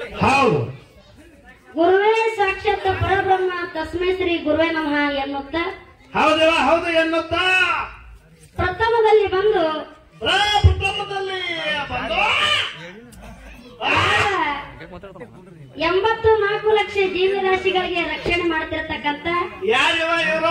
ಹೌದು ಗುರುವೇ ಸಾಕ್ಷಾತ್ ಪರಬ್ರಹ್ಮ ತಸ್ಮೈ ಶ್ರೀ ಗುರುವೇ ನಮಃ ಎನ್ನುತ್ತ ಹೌದವ ಹೌದು ಎನ್ನುತ್ತಾ ಪ್ರಥಮದಲ್ಲಿ ಬಂದು ಪ್ರಥಮದಲ್ಲಿ ಬಂದು ಎಂಬತ್ತು ನಾಲ್ಕು ಲಕ್ಷ ಜೀವರಾಶಿಗಳಿಗೆ ರಕ್ಷಣೆ ಮಾಡ್ತಿರ್ತಕ್ಕಂಥ ಯಾರಿವ ಇವರು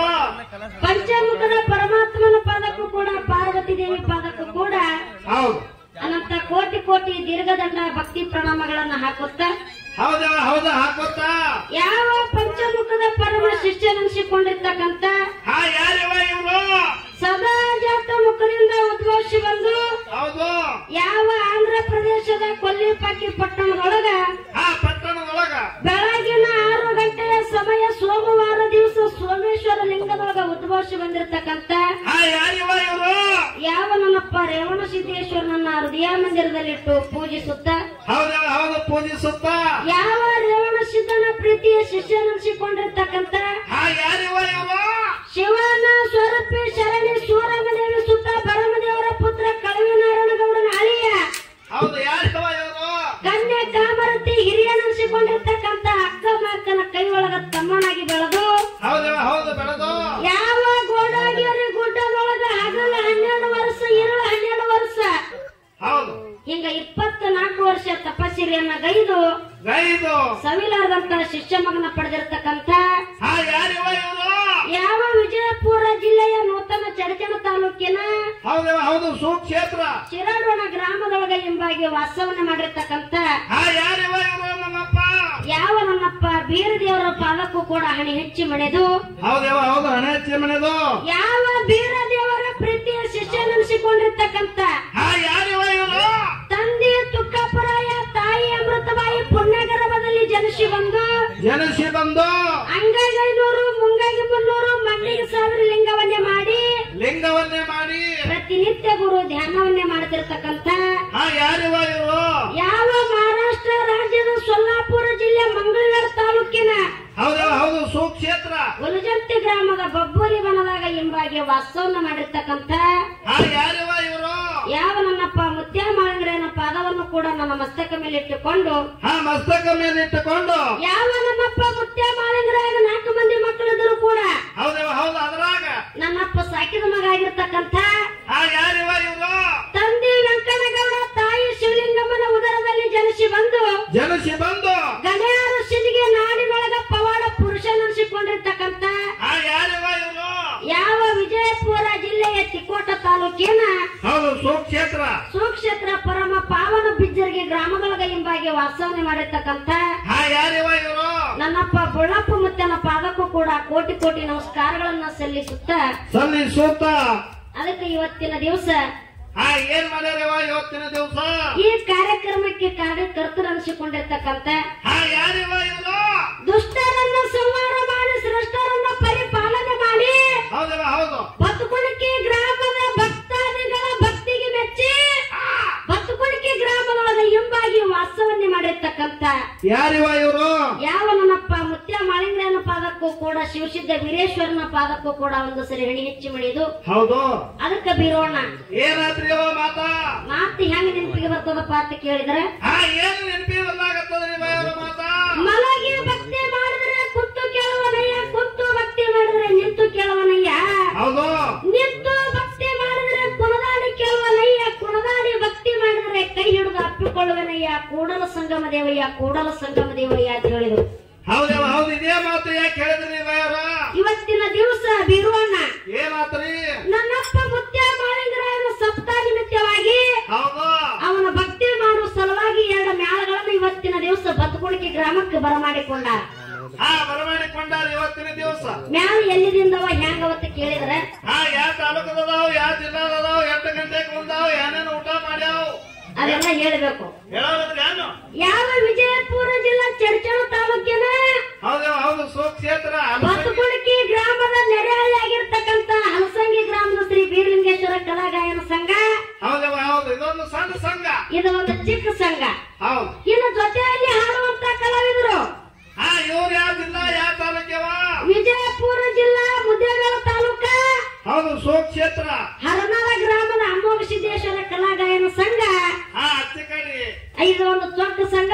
ಪಂಚಮುಖದ ಪರಮಾತ್ಮನ ಪಾದಕ್ಕೂ ಕೂಡ ಪಾರ್ವತಿ ದೇವಿ ಪಾದಕ್ಕೂ ಕೂಡ ಹೌದು ಅನಂತ ಕೋಟಿ ಕೋಟಿ ದೀರ್ಘದಂಡ ಭಕ್ತಿ ಪ್ರಣಾಮಗಳನ್ನ ಹಾಕುತ್ತಾ ಹೌದವ ಹೌದು ಹಾಕೋತಾ ಯಾವ ಪಂಚಮುಖದ ಪರಮ ಶಿಷ್ಯನೆನಿಸಿಕೊಂಡಿರ್ತಕ್ಕಂಥ ಹಾ ಯಾರಿವ ಇವರು ಸದಾ ಜಾತ ಮುಖದಿಂದ ಉದ್ಭವಿಸಿ ಬಂದು ಹೌದು ಯಾವ ಆಂಧ್ರ ಪ್ರದೇಶದ ಕೊಲ್ಲಿಪಾಕಿ ಪಟ್ಟಣದೊಳಗ ಹಾ ಪಟ್ಟಣದೊಳಗ ಬೆಳಗಿನ ಆರು ಗಂಟೆಯ ಸಮಯ ಸೋಮವಾರ ದಿವಸ ಸೋಮೇಶ್ವರ ಲಿಂಗದೊಳಗ ಉದ್ಭವಿಸಿ ಬಂದಿರತಕ್ಕಂತ ಹಾ ಯಾರಿವ ಇವರು ಯಾವ ನನ್ನಪ್ಪ ರೇವಣ ಸಿದ್ದೇಶ್ವರನನ್ನ ಹೃದಯ ಮಂದಿರದಲ್ಲಿಟ್ಟು ಪೂಜಿಸುತ್ತ ಹೌದವ ಹೌದು ಪೂಜಿಸುತ್ತಾ ಯಾವ ರೇವಣ ಸಿದ್ದನ ಪ್ರೀತಿಯ ಶಿಷ್ಯನೆನಿಸಿಕೊಂಡಿರ್ತಕ್ಕಂತ ಹಾ ಯಾರಿವ ಇವರು ಶಿವನ ಸ್ವರೂಪಿ ಶರಣಿ ಸೂರಮದೇವಿ ಸುತ್ತ ಭರಮದೇವರ ಪುತ್ರ ಕಳವಿನಾರಾಯಣಗೌಡನ ಅಳಿಯ ಹೌದು ಯಾರಿವ ಇವರು ಕನ್ಯಾ ಕಾಮರತಿ ಹಿರಿಯನೆನಿಸಿಕೊಂಡಿರ್ತಕ್ಕಂತ ಅಕ್ಕ ಮಕ್ಕನ ಕೈ ಒಳಗ ತಮ್ಮನಾಗಿ ಬೆಳೆದು ಹೌದವ ಹೌದು ಬೆಳೆದು ಯಾವ ಗೋಡಾಗಿರಿ ಗುಡ್ಡದೊಳಗ ಹಗಲ ಹನ್ನೆರಡು ವರ್ಷ ಇರಳ ಹನ್ನೆರಡು ವರ್ಷ ಹೌದು ಹಿಂಗ ಇಪ್ಪತ್ತ ನಾಲ್ಕು ವರ್ಷ ತಪಸ್ಸಿರಿಯನ್ನ ಗೈದು ಗೈದು ಸವಿಲಾರದಂತ ಶಿಷ್ಯ ಮಗನ ಪಡೆದಿರ್ತಕ್ಕಂತ ಹಾ ಯಾರಿವ ಇವರು ಯಾವ ವಿಜಯಪುರ ಜಿಲ್ಲೆಯ ನೂತನ ಚಡಚಣ ತಾಲೂಕಿನ ಹೌದವ ಹೌದು ಸುಕ್ಷೇತ್ರ ಶಿರಾಡೋಣ ಗ್ರಾಮದೊಳಗ ಹಿಂಬಾಗಿ ವಾಸವನ್ನ ಮಾಡಿರ್ತಕ್ಕಂತ ಹಾ ಯಾರಿವ ಇವರು ನಮ್ಮಪ್ಪ ಯಾವ ನನ್ನಪ್ಪ ಬೀರ ದೇವರ ಪಾದಕ್ಕೂ ಕೂಡ ಹಣಿ ಹೆಚ್ಚಿ ಮಣೆದು ಹೌದವ ಹೌದು ಹಣೆ ಚಿಮ್ಮನೆದು ಯಾವ ಬೀರ ದೇವರ ಪ್ರೀತಿಯ ಶಿಷ್ಯನೆನಿಸಿಕೊಂಡಿರ್ತಕ್ಕಂತ ಹಾ ಯಾರಿವ ಇವರು ತಂದೆ ತುಕ್ಕಪರಾಯ ತಾಯಿ ಅಮೃತಬಾಯಿ ಪುಣ್ಯಗರ್ಭದಲ್ಲಿ ಜನಿಸಿ ಬಂದು ಜನಸಿ ಬಂದು ಅಂಗೈಗೈನೂರು ಮುಂಗೈಗೆ ಮುನ್ನೂರು ಮಣ್ಣಿಗೆ ಸಾವಿರ ಲಿಂಗವನ್ನೇ ಮಾಡಿ ಲಿಂಗವನ್ನೇ ಮಾಡಿ ಪ್ರತಿನಿತ್ಯ ಗುರು ಧ್ಯಾನವನ್ನೇ ಮಾಡ್ತಿರ್ತಕ್ಕಂಥ ಹಾ ಯಾರಿವ ಇವರು ಯಾವ ಮಹಾರಾಷ್ಟ್ರ ರಾಜ್ಯದ ಸೊಲ್ಲಾಪುರ ಜಿಲ್ಲೆ ಮಂಗಳೂರು ತಾಲೂಕಿನ ಹೌದವ ಹೌದು ಸುಕ್ಷೇತ್ರ ಉಲಜಂತಿ ಗ್ರಾಮದ ಬಬ್ಬೂರಿ ವನದಾಗ ಹಿಂಬಾಗಿ ವಾಸವನ್ನ ಮಾಡಿರ್ತಕ್ಕಂಥ ಹಾ ಯಾರಿವ ಇವರು ಯಾವ ನನ್ನಪ್ಪ ಮುತ್ಯ ಮಾಳಂಗ್ರನ ಪಾದವನ್ನು ಕೂಡ ನನ್ನ ಮಸ್ತಕ ಮೇಲೆ ಇಟ್ಟುಕೊಂಡು ಹಾ ಮಸ್ತಕ ಮೇಲೆ ಇಟ್ಟುಕೊಂಡು ಯಾವ ನಮ್ಮಪ್ಪ ಮುತ್ಯ ಮಾಳಿಂಗರಾಗ ನಾಲ್ಕು ಮಂದಿ ಮಕ್ಕಳಿದ್ರು ಕೂಡ ಹೌದವ ಹೌದು ಅದ್ರಾಗ ನನ್ನಪ್ಪ ಸಾಕಿದ ಮಗ ಆಗಿರ್ತಕ್ಕಂಥ ಹಾ ಯಾರಿವ ಇವರು ತಂದೆ ವೆಂಕಣ್ಣಗೌಡ ತಾಯಿ ಶಿವಲಿಂಗಮ್ಮನ ಉದರದಲ್ಲಿ ಜನಿಸಿ ಬಂದು ಜನಸಿ ಬಂದು ಗಣ್ಯಾರ ಸಿಜಿಗೆ ನಾಡಿನೊಳಗ ಪವಾಡ ಪುರುಷನೆನಿಸಿಕೊಂಡಿರ್ತಕ್ಕಂಥ ಹಾ ಯಾರಿವ ಇವರು ಯಾವ ವಿಜಯಪುರ ಜಿಲ್ಲೆಯ ತಿಕೋಟ ತಾಲೂಕಿನ ಹೌದು ಸುಕ್ಷೇತ್ರ ಸುಕ್ಷೇತ್ರ ಪರಮ ಪಾವನ ಬಿಜ್ಜರಿಗೆ ಗ್ರಾಮದೊಳಗ ಹಿಂಬಾಗಿ ವಾಸವನೆ ಮಾಡಿರ್ತಕ್ಕಂಥ ಹಾ ಯಾರಿವ ಇವರು ನನ್ನಪ್ಪ ಬುಳ್ಳಪ್ಪ ಮುತ್ತನ ಪಾದಕ್ಕೂ ಕೂಡ ಕೋಟಿ ಕೋಟಿ ನಮಸ್ಕಾರಗಳನ್ನ ಸಲ್ಲಿಸುತ್ತ ಸಲ್ಲಿಸುತ್ತ ಅದಕ್ಕೆ ಇವತ್ತಿನ ದಿವಸ ಹಾ ಏನ್ ಮಾಡ್ಯಾರವ ಇವತ್ತಿನ ದಿವಸ ಈ ಕಾರ್ಯಕ್ರಮಕ್ಕೆ ಕಾರ್ಯಕರ್ತರನಿಸಿಕೊಂಡಿರ್ತಕ್ಕಂಥ ಹಾ ಯಾರಿವ ಇವರು ದುಷ್ಟರನ್ನ ಸಂಹಾರ ಮಾಡಿ ಶ್ರೇಷ್ಠರನ್ನ ಪರಿಪಾಲನೆ ಮಾಡಿ ಹೌದವ ಹೌದು ಬತ್ತುಕುಣಿಕೆ ಗ್ರಾಮದ ಭಕ್ತಾದಿಗಳ ಭಕ್ತಿಗೆ ಮೆಚ್ಚಿ ಬತ್ತುಕುಣಿಕೆ ಗ್ರಾಮದೊಳಗ ಹಿಂಬಾಗಿ ವಾಸವನ್ನೇ ಮಾಡಿರ್ತಕ್ಕಂಥ ಯಾರಿವ ಇವರು ಯಾವ ನನ್ನಪ್ಪ ಮುತ್ಯ ಮಾಳಿಂಗ್ರನ ಪಾದಕ್ಕೂ ಕೂಡ ಶಿವಸಿದ್ಧ ವೀರೇಶ್ವರನ ಪಾದಕ್ಕೂ ಕೂಡ ಒಂದು ಸರಿ ಹಣಿ ಹೆಚ್ಚಿ ಮಾಡಿದು ಹೌದು ಅದಕ್ಕ ಬೀರೋಣ ಏನಾದ್ರಿ ಅವ ಮಾತಾ ಮಾತು ಹೆಂಗ್ ನೆನಪಿಗೆ ಬರ್ತದಪ್ಪ ಅಂತ ಕೇಳಿದ್ರೆ ಹಾ ಏನು ನೆನಪಿ ಬಂದಾಗತ್ತದ್ರಿ ಬಯವ್ರ ಮಾತಾ ಮಲಗಿ ಭಕ್ತಿ ಮಾಡಿದ್ರೆ ಕುತ್ತು ಕೇಳುವನಯ್ಯ ಕುತ್ತು ಭಕ್ತಿ ಮಾಡಿದ್ರೆ ನಿಂತು ಕೇಳುವನಯ್ಯ ಹೌದು ನಿಂತು ಭಕ್ತಿ ಮಾಡಿದ್ರೆ ಕುಣದಾಡಿ ಕೇಳುವನಯ್ಯ ಕುಣದಾಡಿ ಭಕ್ತಿ ಮಾಡಿದ್ರೆ ಕೈ ಹಿಡಿದು ಅಪ್ಪಿಕೊಳ್ಳುವನಯ್ಯ ಕೂಡಲ ಸಂಗಮ ದೇವಯ್ಯ ಕೂಡಲ ಸಂಗಮ ದೇವಯ್ಯ ಅಂತ ಹೇಳಿದ್ರು ಹೌದವ ಹೌದು ಇದೇ ಮಾತು ಯಾಕೆ ಹೇಳಿದ್ರಿ ಬಯವ್ರ ಇವತ್ತಿನ ದಿವಸ ಬೀರುವಣ್ಣ ಏನಾತ್ರಿ ನನ್ನಪ್ಪ ಮುತ್ಯ ಮಾಳಿಂಗರಾಯನ ಸಪ್ತಾಹ ನಿಮಿತ್ತವಾಗಿ ಹೌದು ಅವನ ಭಕ್ತಿ ಮಾಡುವ ಸಲುವಾಗಿ ಎರಡು ಮ್ಯಾಳಗಳನ್ನು ಇವತ್ತಿನ ದಿವಸ ಬತ್ತುಕುಣಿಕೆ ಗ್ರಾಮಕ್ಕೆ ಬರಮಾಡಿಕೊಂಡ ಹಾ ಬರಮಾಡಿಕೊಂಡಾರ ಇವತ್ತಿನ ದಿವಸ ಮ್ಯಾಲ ಎಲ್ಲಿದಿಂದವ ಹೆಂಗವತ್ತ ಕೇಳಿದ್ರೆ ಹಾ ಯಾವ ತಾಲೂಕದದಾವ ಯಾವ ಜಿಲ್ಲಾದದಾವ ಎಂಟು ಗಂಟೆಗೆ ಬಂದಾವ ಏನೇನು ಊಟ ಮಾಡ್ಯಾವ ಅದೆಲ್ಲ ಹೇಳ್ಬೇಕು ಹೇಳೋದ್ರಿ ಏನು ಯಾವ ವಿಜಯಪುರ ಜಿಲ್ಲಾ ಚಡಚಣ ತಾಲೂಕಿನ ಹೌದವ ಹೌದು ಸುಕ್ಷೇತ್ರ ಬತ್ತುಕುಣಿಕೆ ಗ್ರಾಮದ ನೆರೆಹಳ್ಳಿಯಾಗಿರ್ತಕ್ಕಂತ ಹಲಸಂಗಿ ಗ್ರಾಮದ ಶ್ರೀ ಬೀರಲಿಂಗೇಶ್ವರ ಕಲಾಗಾಯನ ಸಂಘ ಹೌದವ ಹೌದು ಇದೊಂದು ಸಣ್ಣ ಸಂಘ ಇದು ಒಂದು ಚಿಕ್ಕ ಸಂಘ ಹೌದು ಇನ್ನು ಜೊತೆಯಲ್ಲಿ ಹಾಡುವಂತ ಕಲಾವಿದರು ಹಾ ಇವ್ರು ಯಾವ ಜಿಲ್ಲಾ ಯಾವ ತಾಲೂಕ್ಯವ ವಿಜಯಪುರ ಜಿಲ್ಲಾ ಮುದ್ದೇಬೇಳ ತಾಲೂಕ ಹೌದು ಸುಕ್ಷೇತ್ರ ಹರನಾಳ ಗ್ರಾಮದ ಅಮೋಘ ಸಿದ್ದೇಶ್ವರ ಕಲಾಗಾಯನ ಸಂಘ ಹಾ ಅಚ್ಚ ಕಡಿ ಇದು ಒಂದು ದೊಡ್ಡ ಸಂಘ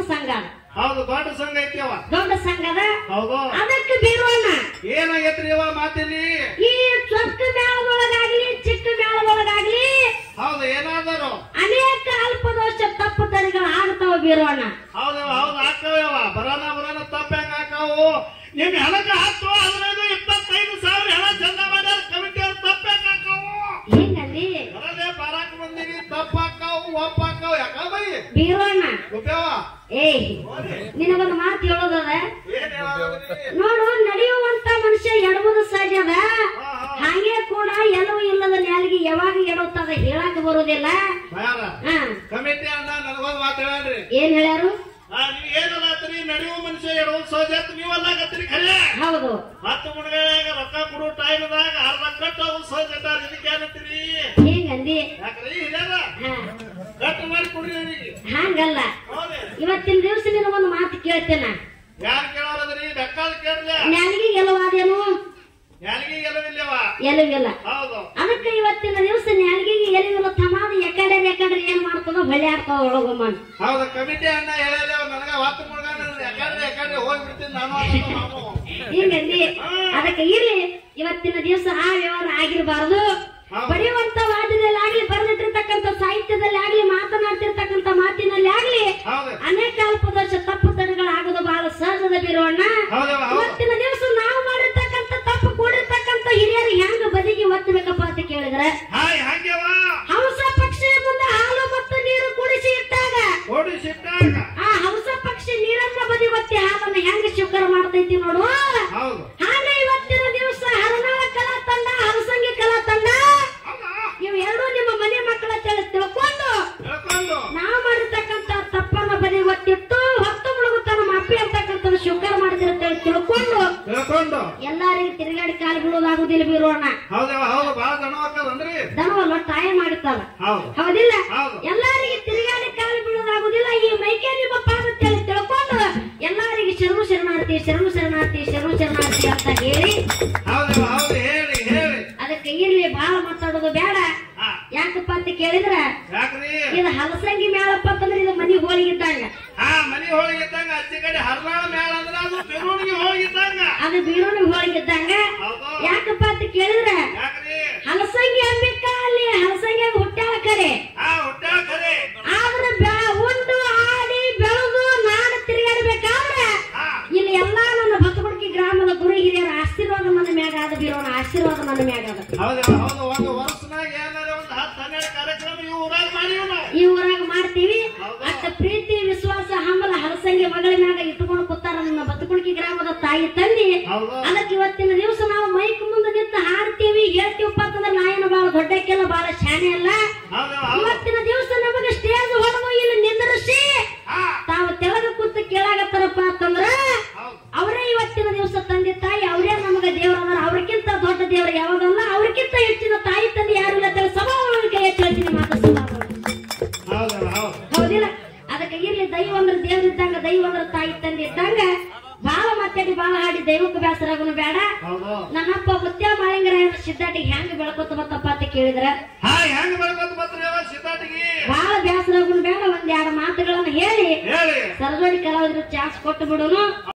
ಸಂಘ ಅದ ಹೌದು ದೊಡ್ಡ ಸಂಘ ಐತಿಯವ ದೊಡ್ಡ ಸಂಘ ಅದ ಹೌದು ಅದಕ್ಕೆ ಬೀರೋಣ ಏನಾಗೈತ್ರಿ ಇವ ಮಾತಿಲ್ಲಿ ಈ ಚೊಕ್ಕ ಮೇಳದೊಳಗಾಗ್ಲಿ ಚಿಕ್ಕ ಮೇಳದೊಳಗಾಗ್ಲಿ ಹೌದು ಏನಾದರು ಅನೇಕ ಅಲ್ಪದೋಷ ತಪ್ಪುತರಿಗಳು ಆಗ್ತಾವ ಬೀರೋಣ ಹೌದು ಹೌದು ಹಾಕವ್ಯವ ಬರೋಣ ಬರೋಣ ತಪ್ಪ ಹೆಂಗ ಹಾಕಾವು ನಿಮ್ ಹೆಣಕ ಹಾಕ್ತು ಅದ್ರಾಗ ಇಪ್ಪತ್ತೈದು ಸಾವಿರ ಹೆಣ ಚಂದ ಮಾಡ್ಯಾರ ಕಮಿಟಿ ಅವ್ರು ತಪ್ಪ ಹೆಂಗ ಹಾಕಾವು ಹಿಂಗಲ್ಲಿ ಬರದೇ ಬಾರಾಕ್ ಬಂದಿರಿ ತಪ್ಪ ಹಾಕಾವು ಒಪ್ಪ ಹಾಕಾವು ಯಾಕ ಬೈ ಬೀರೋಣ ಉಪ್ಯವ ಏಯ್ ನಿನಗೊಂದು ಮಾತು ಹೇಳೋದದ ಏನ್ ಹೇಳೋದ್ರಿ? ನೋಡು ನಡೆಯುವಂತ ಮನುಷ್ಯ ಎಡವುದು ಸಹಜ ಅದ ಹಾ, ಹಾ. ಹಾಗೆ ಕೂಡ ಎಲ್ಲವೂ ಇಲ್ಲದ ನ್ಯಾಲಿಗೆ ಯಾವಾಗ ಎಡುತ್ತದ ಹೇಳಕ್ ಬರುದಿಲ್ಲ ಬಾಯಾರ ಹಾ ಕಮಿಟಿ ಅಣ್ಣ ನನಗೊಂದು ಮಾತು ಹೇಳ್ರಿ ಏನ್ ಹೇಳ್ಯಾರು ನೀವ್ ಏನಲ್ಲತ್ರಿ ನಡೆಯುವ ಮನುಷ್ಯ ಎಡವು ಸಹಜ ನೀವಲ್ಲಾಗತ್ರಿ ಖರೆ ಹೌದು ಹತ್ತು ಮುಳುಗಡೆಯಾಗ ರೊಕ್ಕ ಕೊಡೋ ಟೈಮ್ದಾಗ ಅರ್ಧ ಕಟ್ ಆಗೋದು ಸಹಜ ಅದ ಇದಕ್ಕೆ ಏನಂತೀರಿ ಹಿಂಗಂದಿ ಯಾಕ್ರಿ ಹಿರಿಯರ ಹಾ ಕಟ್ ಮಾಡಿ ಕೊಡ್ರಿ ಅವರಿಗೆ ಹಂಗಲ್ಲ ಹೌದೇ ಇವತ್ತಿನ ದಿವಸ ನಿನಗೊಂದು ಮಾತು ಕೇಳ್ತೇನ ಯಾರು ಕೇಳೋದ್ರಿ ಬೆಕ್ಕಾದ ಕೇಳಲ್ಲ ನ್ಯಾಲಿಗೆ ಗೆಲುವಾದೇನು ಯಾರಿಗೆ ಗೆಲುವಿಲ್ಲವ ಎಲುವಿಲ್ಲ ಹೌದು ಅದಕ್ಕೆ ಇವತ್ತಿನ ದಿವಸ ನ್ಯಾಲಿಗೆ ಎಲುವಿಲ್ಲ ತಮಾದ ಎಕಡೆ ಎಕಡೆ ಏನ್ ಮಾಡ್ತದೋ ಹೊಳೆ ಆಡ್ತಾವ ಒಳಗೊಮ್ಮನ್ ಹೌದು ಕಮಿಟಿ ಅಣ್ಣ ಹೇಳಿಲ್ಲ ನನಗ ಹತ್ತು ಮುಳುಗಾನ ಯಾಕಂದ್ರೆ ಯಾಕಂದ್ರೆ ಹೋಗ್ಬಿಡ್ತೀನಿ ನಾನು ಅಂತ ನಾನು. ಹಿಂಗಂದಿ ಅದಕ್ಕೆ ಇರ್ಲಿ ಇವತ್ತಿನ ದಿವಸ ಆ ವ್ಯವಹಾರ ಆಗಿರಬಾರದು ಹೌದು. ಬರೆಯುವಂತ ವಾದ್ಯದಲ್ಲಿ ಆಗ್ಲಿ ಬರೆದಿಟ್ಟಿರ್ತಕ್ಕಂಥ ಸಾಹಿತ್ಯದಲ್ಲಿ ಆಗ್ಲಿ ಮಾತನಾಡ್ತಿರ್ತಕ್ಕಂಥ ಮಾತಿನಲ್ಲಿ ಆಗ್ಲಿ ಹೌದು ಅನೇಕ ಅಲ್ಪದೋಷ ತಪ್ಪು ತಡೆಗಳಾಗೋದು ಬಹಳ ಸಹಜದ ಬೀರೋಣ ಹೌದವ ಹೌದು ಇವತ್ತಿನ ದಿವಸ ನಾವು ಮಾಡಿರ್ತಕ್ಕಂಥ ತಪ್ಪು ಕೂಡಿರ್ತಕ್ಕಂಥ ಹಿರಿಯರು ಹೆಂಗ ಬದಿಗೆ ಒತ್ತಬೇಕಪ್ಪ ಅಂತ ಕೇಳಿದ್ರೆ ಹಾಯ್ ಹಂಗೆವ ಹಂಸ ಪಕ್ಷಿ ಮುಂದೆ ಹಾಲು ಮತ್ತು ನೀರು ಕೂಡಿಸಿ ಇಟ್ಟಾಗ ಓಡಿ ಸಿಟ್ಟಾಗ ಆ ಹಂಸ ಪಕ್ಷಿ ನೀರನ್ನ ಬದಿ ಒತ್ತಿ ಹಾಲನ್ನ ಹೆಂಗ ಶುಕರ ಮಾಡ್ತೈತಿ ನೋಡು ಹೌದು ಹಾಗ ಇವತ್ತಿನ ದಿವಸ ಹರನಾಳ ಕಲಾ ತಂಡ ಹರಸಂಗಿ ಕಲಾ ತಂಡ ಹೌದಾ ಇವು ಎರಡೂ ನಿಮ್ಮ ಮನೆ ಮಕ್ಕಳ ತಿಳಿ ತಿಳ್ಕೊಂಡು ಹೇಳ್ಕೊಂಡು ನಾವು ಮಾಡಿರ್ತಕ್ಕಂಥ ತಪ್ಪನ್ನ ಬದಿ ಒತ್ತಿಟ್ಟು ಹೊತ್ತು ಮುಳುಗುತ್ತಾನ ಮಾಪಿ ಅಂತಕ್ಕಂಥದ್ದು ಶುಕರ ಮಾಡಿದಿರ್ತೇಳಿ ತಿಳ್ಕೊಂಡು ಹೇಳ್ಕೊಂಡು ಎಲ್ಲರಿಗೂ ತಿರುಗಾಡಿ ಕಾಲು ಬೀಳೋದಾಗುದಿಲ್ಲ ಬೀರೋಣ ಹೌದವ ಹೌದು ಬಾಳ ದಣ ಹಾಕದನ್ರಿ ದನವಲ್ಲ ತಾಯ ಮಾಡಿರ್ತಾರ ಹೌದು ಹೌದಿಲ್ಲ ಹೌದು ಎಲ್ಲರಿಗೆ ತಿರುಗಾಡಿ ಕಾಲು ಬೀಳೋದಾಗುದಿಲ್ಲ ಈ ಮೈಕೆ ನಿಮ್ಮ ಪಾದ ತಿಳಿ ತಿಳ್ಕೊಂಡು ಎಲ್ಲರಿಗೆ ಶರಣು ಶರಣಾರ್ಥಿ ಶರಣು ಶರಣಾರ್ಥಿ ಶರಣು ಶರಣಾರ್ಥಿ ಅಂತ ಹೇಳಿ ಹೌದವ ಹೌದು ಹೇಳಿ ಹೇಳಿ ಅದಕ್ಕೆ ಇರ್ಲಿ ಬಹಳ ಮಾತಾಡೋದು ಬೇಡ ಹಾ ಯಾಕಪ್ಪ ಅಂತ ಕೇಳಿದ್ರ ಯಾಕ್ರಿ ಇದು ಹಲಸಂಗಿ ಮೇಳಪ್ಪ ಅಂತಂದ್ರೆ ಇದು ಮನಿ ಹೋಳಿಗಿದ್ದಂಗ ಹಾ ಮನಿ ಹೋಳಿಗಿದ್ದಂಗ ಅಚ್ಚಿ ಕಡೆ ಹರ್ನಾಳ ಮೇಳ ಅಂದ್ರೆ ಅದು ಬೆರೂಣಿಗೆ ಹೋಳಿಗಿದ್ದಂಗ ಅದು ಬೀರೋಣಿ ಹೋಳಿಗಿದ್ದಂಗ ಹೌದು ಯಾಕಪ್ಪ ಅಂತ ಕೇಳಿದ್ರ ಯಾಕ್ರಿ ಹಲಸಂಗಿ ಅಂಬಿಕ ಅಲ್ಲಿ ಹಲಸಂಗಿ ಹುಟ್ಟಾಳ ಕರೆ ಹಾ ಹುಟ್ಟಾಳ ಖರೆ ಆದ್ರ ಬ್ಯಾ- ಉಂಡು ಆಡಿ ಬೆಳೆದು ನಾನು ತಿರುಗಾಡ್ಬೇಕಾದ್ರೆ ಹಾ ಇಲ್ಲಿ ಎಲ್ಲಾ ನನ್ನ ಭತ್ತಗುಡ್ಕಿ ಗ್ರಾಮದ ಗುರು ಹಿರಿಯರ ಆಶೀರ್ವಾದ ನನ್ನ ಮ್ಯಾಗ ಆದ ಬೀರೋಣ ಆಶೀರ್ವಾದ ನನ್ನ ಮ್ಯಾಗ ಅದ ಹೌದವ ಹೌದು ಒಂದು ವರ್ಷನಾಗ ಏನಾರ ಒಂದು ಹತ್ತು ಹನ್ನೆರಡು ಕಾರ್ಯಕ್ರಮ ಈ ಊರಾಗ ಮಾಡೀವಿ ನಾವು ಈ ಊರಾಗ ಮಾಡ್ತೀವಿ ಹೌದು. ಅಷ್ಟ ಪ್ರೀತಿ ವಿಶ್ವಾಸ ಹಂಬಲ ಹಲಸಂಗಿ ಮಗಳ ಮ್ಯಾಗ ಇಟ್ಟುಕೊಂಡು ಕೂತಾರ ನನ್ನ ಬತ್ತುಕುಣಿಕಿ ಗ್ರಾಮದ ತಾಯಿ ತಂದಿ ಹೌದು ಅದಕ್ಕೆ ಇವತ್ತಿನ ದಿವಸ ನಾವು ಮೈಕ್ ಮುಂದೆ ನಿಂತು ಹಾಡ್ತೀವಿ ಹೇಳ್ತೀವಪ್ಪ ಅಂತಂದ್ರೆ ನಾಯನ ಬಾಳ ದೊಡ್ಡಕ್ಕೆಲ್ಲ ಬಾಳ ಶಾನೆ ಅಲ್ಲ ಹೌದವ ಹೌದು ಇವತ್ತಿನ ದಿವಸ ನಮಗೆ ಸ್ಟೇಜ್ ಹೊಡೆದು ಇಲ್ಲಿ ನಿಂದ್ರಿಸಿ ಹಾ ತಾವು ತೆಳಗ ಕೂತು ಕೇಳಾಗತ್ತಾರಪ್ಪ ಅಂತಂದ್ರ ಹೌದು ಅವರೇ ಇವತ್ತಿನ ದಿವಸ ತಂದೆ ತಾಯಿ ಅವರೇ ನಮಗ ದೇವರದಾರ ಅವ್ರಕ್ಕಿಂತ ದೊಡ್ಡ ದೇವರು ಯಾವಾಗಲ್ಲ ಅವ್ರಕ್ಕಿಂತ ಹೆಚ್ಚಿನ ತಾಯಿ ತಂದೆ ಯಾರು ಇಲ್ಲ ಅಂತ ಸಭಾವಳಿಗೆ ಕೈ ಎತ್ತಿ ಹೇಳ್ತೀನಿ ಮಾತು ಸಭಾವಳಿ. ಹೌದವ ಹೌದು ಹೌದಿಲ್ಲ ಅದಕ್ಕೆ ಇರ್ಲಿ ದೈವ ಅಂದ್ರೆ ದೇವ್ರ ಇದ್ದಂಗ ದೈವ ಅಂದ್ರೆ ತಾಯಿ ತಂದೆ ಇದ್ದಂಗ ಬಾಳ ಮಾತಾಡಿ ಬಾಳ ಹಾಡಿ ದೈವಕ್ಕೆ ಬೇಸರಾಗನು ಬೇಡ ಹೌದು ನನ್ನಪ್ಪ ಮುತ್ಯ ಮಾಳಿಂಗರ ಸಿದ್ಧಾಟಿಗೆ ಹೆಂಗ್ ಬೆಳ್ಕೊತ ಬತ್ತಪ್ಪ ಅಂತ ಕೇಳಿದ್ರ ಹಾ ಹೆಂಗ್ ಬೆಳ್ಕೊತ ಬತ್ರಿ ಅವ ಸಿದ್ಧಾಟಿಗೆ ಬಾಳ ಬೇಸರಾಗನು ಬೇಡ ಒಂದ್ ಎರಡು ಮಾತುಗಳನ್ನ ಹೇಳಿ ಹೇಳಿ ಸರಜೋಡಿ ಕಲಾವಿದ್ರು ಚಾನ್ಸ್ ಕೊಟ್ಟು ಬಿಡೋನು